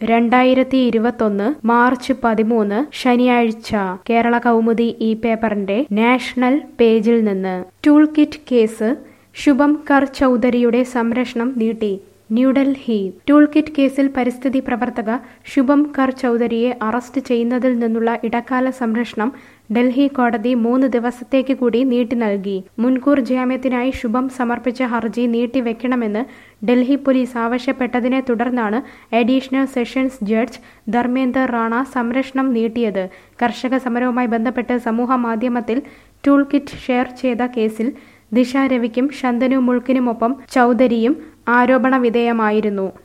രണ്ടായിരത്തി ഇരുപത്തൊന്ന് മാർച്ച് പതിമൂന്ന് ശനിയാഴ്ച കേരള കൗമുദി ഈ പേപ്പറിന്റെ നാഷണൽ പേജിൽ നിന്ന് ടൂൾ കിറ്റ് കേസ് ശുഭം കർ ചൗധരിയുടെ സംരക്ഷണം നീട്ടി ന്യൂഡൽഹി ടൂൾ കിറ്റ് കേസിൽ പരിസ്ഥിതി പ്രവർത്തക ശുഭം കർ ചൗധരിയെ അറസ്റ്റ് ചെയ്യുന്നതിൽ നിന്നുള്ള ഇടക്കാല സംരക്ഷണം ഡൽഹി കോടതി മൂന്ന് ദിവസത്തേക്ക് കൂടി നീട്ടി നൽകി മുൻകൂർ ജാമ്യത്തിനായി ശുഭം സമർപ്പിച്ച ഹർജി നീട്ടിവെക്കണമെന്ന് ഡൽഹി പോലീസ് ആവശ്യപ്പെട്ടതിനെ തുടർന്നാണ് additional sessions judge Dharmender Rana സംരക്ഷണം നീട്ടിയത് കർഷക സമരവുമായി ബന്ധപ്പെട്ട് സമൂഹ മാധ്യമത്തിൽ ടൂൾ കിറ്റ് ഷെയർ ചെയ്ത കേസിൽ ദിശ രവിക്കും ശന്തനു മുൾക്കിനുമൊപ്പം ചൗധരിയും ആരോപണ വിധേയമായിരുന്നു